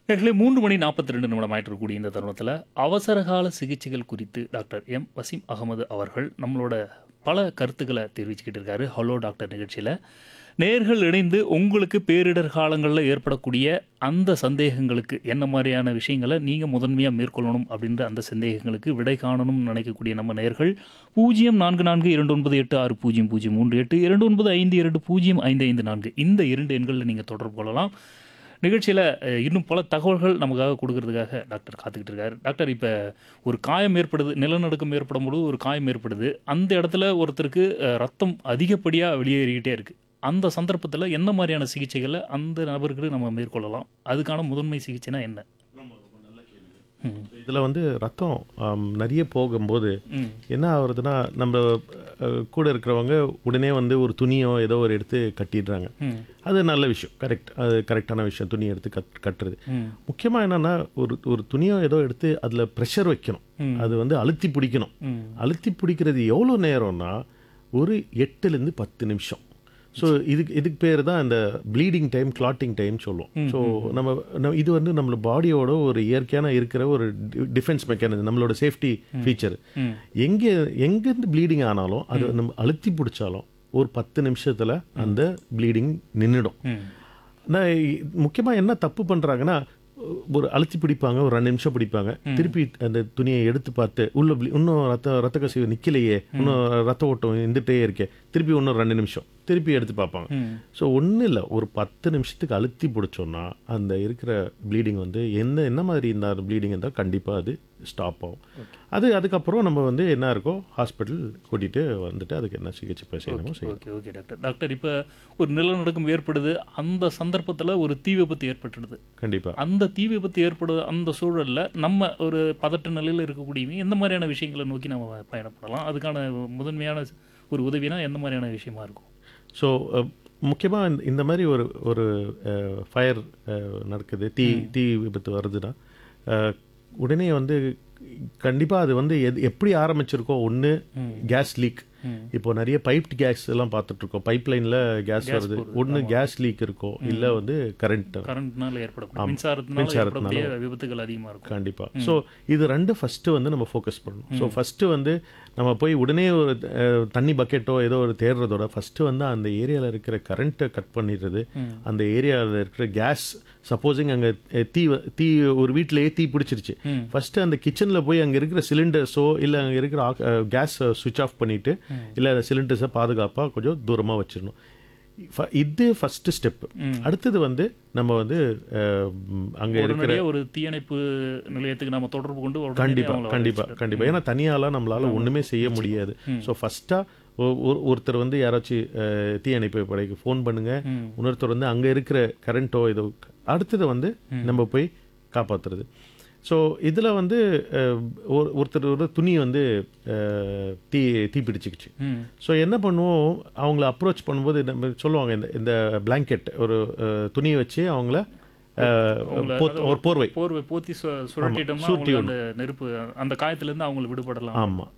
நேர்களே மூன்று மணி நாற்பத்தி ரெண்டு நிமிடம் ஆயிட்டிருக்கக்கூடிய இந்த தருணத்தில் அவசரகால சிகிச்சைகள் குறித்து டாக்டர் எம் வசீம் அகமது அவர்கள் நம்மளோட பல கருத்துக்களை தெரிவிச்சுக்கிட்டு இருக்காரு ஹலோ டாக்டர் நிகழ்ச்சியில் நேர்கள் இணைந்து உங்களுக்கு பேரிடர் காலங்களில் ஏற்படக்கூடிய அந்த சந்தேகங்களுக்கு என்ன மாதிரியான விஷயங்களை நீங்கள் முதன்மையாக மேற்கொள்ளணும் அப்படின்ற அந்த சந்தேகங்களுக்கு விடை காணணும்னு நினைக்கக்கூடிய நம்ம நேர்கள் பூஜ்ஜியம் நான்கு நான்கு இரண்டு ஒன்பது எட்டு ஆறு பூஜ்ஜியம் பூஜ்ஜியம் மூன்று எட்டு இரண்டு ஒன்பது ஐந்து இரண்டு பூஜ்ஜியம் ஐந்து ஐந்து நான்கு இந்த இரண்டு எண்களில் நீங்கள் தொடர்பு கொள்ளலாம் நிகழ்ச்சியில் அஹ், இன்னும் பல தகவல்கள் நமக்காக கொடுக்கறதுக்காக டாக்டர் காத்துக்கிட்டு இருக்காரு டாக்டர் இப்போ ஒரு காயம் ஏற்படுது நிலநடுக்கம் ஏற்படும் பொழுது ஒரு காயம் ஏற்படுது அந்த இடத்துல ஒருத்தருக்கு அஹ், ரத்தம் அதிகப்படியாக வெளியேறிக்கிட்டே இருக்குது அந்த சந்தர்ப்பத்தில் என்ன மாதிரியான சிகிச்சைகளை அந்த நபருக்கு நம்ம மேற்கொள்ளலாம் அதுக்கான முதன்மை சிகிச்சைனா என்ன ம், இதில் வந்து ரத்தம் ஆம், நிறைய போகும்போது ம், என்ன ஆகுறதுன்னா நம்ம அஹ், கூட இருக்கிறவங்க உடனே வந்து ஒரு துணியோ ஏதோ ஒரு எடுத்து கட்டிடுறாங்க ம், அது நல்ல விஷயம் கரெக்ட் அது கரெக்டான விஷயம் துணி எடுத்து கட் கட்டுறது ம், முக்கியமாக என்னன்னா ஒரு ஒரு துணியோ ஏதோ எடுத்து அதில் ப்ரெஷர் வைக்கணும் ம். அது வந்து அழுத்தி பிடிக்கணும் ம், அழுத்தி பிடிக்கிறது எவ்வளோ நேரம்னா ஒரு எட்டுலேருந்து பத்து நிமிஷம் ஸோ இதுக்கு இதுக்கு பேர் தான் இந்த ப்ளீடிங் டைம் கிளாட்டிங் டைம் சொல்லுவோம் ஸோ நம்ம நம்ம- இது வந்து நம்மளோட பாடியோட ஒரு இயற்கையான இருக்கிற ஒரு டிஃபென்ஸ் மெக்கானிசம் நம்மளோட சேஃப்டி ஃபீச்சர் ம். எங்கே எங்கேருந்து ப்ளீடிங் ஆனாலும் அது நம்ம அழுத்தி பிடிச்சாலும் ஒரு பத்து நிமிஷத்தில் அந்த ப்ளீடிங் நின்றுடும் ம், நான் முக்கியமாக என்ன தப்பு பண்ணுறாங்கன்னா ஒரு அழுத்தி பிடிப்பாங்க ஒரு ரெண்டு நிமிஷம் பிடிப்பாங்க திருப்பி அந்த துணியை எடுத்து பார்த்து உள்ள ble- இன்னும் ரத்த ரத்த கசிவு நிற்கலையே இன்னும் ரத்த ஓட்டம் இருந்துகிட்டே இருக்கே திருப்பி இன்னும் ரெண்டு நிமிஷம் திருப்பி எடுத்து பார்ப்பாங்க ம். ஸோ ஒன்றும் இல்லை ஒரு பத்து நிமிஷத்துக்கு அழுத்தி பிடிச்சோன்னா அந்த இருக்கிற ப்ளீடிங் வந்து என்ன என்ன மாதிரி இந்த ப்ளீடிங் இருந்தால் கண்டிப்பாக அது ஸ்டாப் ஆகும் அது அதுக்கப்புறம் நம்ம வந்து என்ன இருக்கோ ஹாஸ்பிட்டல் கூட்டிகிட்டு வந்துட்டு அதுக்கு என்ன சிகிச்சை ப- செய்யணுமோ செய்யணும் ஓகே ஓகே டாக்டர் டாக்டர் இப்போ ஒரு நிலநடுக்கம் ஏற்படுது அந்த சந்தர்ப்பத்தில் ஒரு தீ விபத்து ஏற்பட்டுடுது கண்டிப்பாக அந்த தீ விபத்து ஏற்படுற அந்த சூழலில் நம்ம ஒரு பதட்ட நிலையில் இருக்கக்கூடியவங்க எந்த மாதிரியான விஷயங்களை நோக்கி நம்ம பயணப்படலாம் அதுக்கான முதன்மையான ஒரு உதவினா எந்த மாதிரியான விஷயமா இருக்கும் ஸோ முக்கியமாக இந்த இந்த மாதிரி ஒரு ஒரு ஃபயர் நடக்குது தீ தீ விபத்து வருதுன்னா அஹ், உடனே வந்து கண்டிப்பாக அது வந்து எது எப்படி ஆரம்பிச்சிருக்கோ ஒன்று கேஸ் லீக் ம். இப்போ நிறைய பைப்ட் கேஸ் எல்லாம் பார்த்துட்டு இருக்கோம் பைப் லைனில் கேஸ் வருது ஒன்று கேஸ் லீக் இருக்கும் இல்லை வந்து கரண்ட் கரண்ட்னால ஏற்படக்கூடிய மின்சாரத்தினால மின்சாரத்தினால. ஏற்படக்கூடிய விபத்துகள் அதிகமாக இருக்கும் கண்டிப்பாக ஸோ இது ரெண்டு ஃபஸ்ட்டு வந்து நம்ம ஃபோக்கஸ் பண்ணணும் ஸோ ஃபஸ்ட்டு வந்து நம்ம போய் உடனே ஒரு அஹ், தண்ணி பக்கெட்டோ ஏதோ ஒரு தேடுறதோட ஃபஸ்ட்டு வந்து அந்த ஏரியாவில் இருக்கிற கரண்ட்டை கட் பண்ணிடுறது அந்த ஏரியாவில் இருக்கிற கேஸ் சப்போஸிங் அங்கே தீ வ- தீ ஒரு வீட்டிலேயே தீ பிடிச்சிருச்சு ஃபஸ்ட்டு அந்த கிச்சனில் போய் அங்கே இருக்கிற சிலிண்டர்ஸோ இல்லை அங்கே இருக்கிற கேஸ் சுவிட்ச் ஆஃப் பண்ணிவிட்டு இல்லை சிலிண்டர்ஸை பாதுகாப்பாக கொஞ்சம் தூரமாக வச்சிடணும் ஃப- இது ஃபஸ்ட்டு ஸ்டெப் அடுத்தது வந்து நம்ம வந்து அங்கே இருக்கிற உடனடியாக ஒரு தீயணைப்பு நிலையத்துக்கு நம்ம தொடர்பு கொண்டு உடனடியா கண்டிப்பா அவங்கள கண்டிப்பா கண்டிப்பா ஏன்னா தனியாலாம் நம்மளால ஒண்ணுமே செய்ய முடியாது ஸோ ஃபர்ஸ்டா ஒருத்தர் வந்து யாராச்சும் அஹ், தீயணைப்பு படைக்கு ஃபோன் பண்ணுங்க இன்னொருத்தர் வந்து அங்க இருக்கிற கரண்ட்டோ ஏதோ அடுத்தது வந்து நம்ம போய் காப்பாத்துறது ஸோ இதில் வந்து அஹ், ஒரு ஒருத்தர் ஒரு துணி வந்து அஹ், தீ தீ பிடிச்சிக்கிச்சு ம் ஸோ என்ன பண்ணுவோம் அவங்கள அப்ரோச் பண்ணும்போது நம்ம சொல்லுவாங்க இந்த இந்த பிளாங்கெட் ஒரு அஹ், துணியை வச்சு அவங்கள அஹ், போத்- ஒரு போர்வை போர்வை போத்தி சு- சுழட்டிட்டோம்னா அவங்களுக்கு அந்த நெருப்பு அந்த காயத்திலேருந்து அவங்களுக்கு விடுபடலாம் ஆமாம்